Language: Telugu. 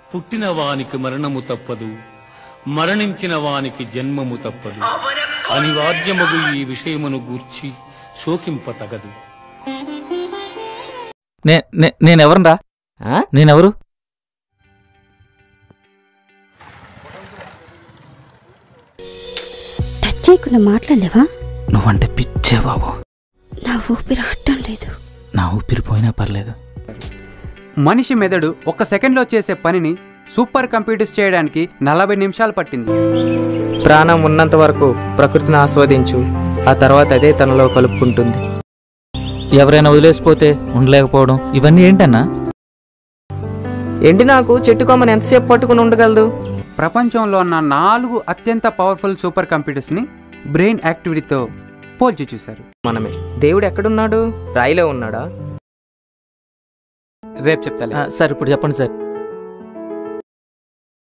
పుట్టిన వానికి మరణము తప్పదు మరణించిన వానికి జన్మము తప్పదు అనివార్యమగు ఈ విషయమును గూర్చి శోకింప తగదు నే నే- నేనెవరురా ఆ? నేనెవరు టచ్ చేయకుండా మాట్లాడలేవా నువ్వంటే పిచ్చే బాబు నా ఊపిరి ఆడటం లేదు నా ఊపిరి పోయినా పర్లేదు మనిషి మెదడు ఒక సెకండ్లో చేసే పనిని సూపర్ కంప్యూటర్స్ చేయడానికి నలభై నిమిషాలు పట్టింది ప్రాణం ఉన్నంత వరకు ప్రకృతిని ఆస్వాదించు ఆ తర్వాత అదే తనలో కలుపుకుంటుంది ఎవరైనా వదిలేసిపోతే ఉండలేకపోవడం ఇవన్నీ ఏంటన్నా ఎండి నాకు చెట్టు కొమ్మని ఎంతసేపు పట్టుకుని ఉండగలదు ప్రపంచంలో ఉన్న నాలుగు అత్యంత పవర్ఫుల్ సూపర్ కంప్యూటర్స్ని బ్రెయిన్ యాక్టివిటీతో పోల్చి చూశారు మనమే దేవుడు ఎక్కడున్నాడు రాయిలో ఉన్నాడా రేపు చెప్తాలే ఆ, సార్ ఇప్పుడు చెప్పండి సార్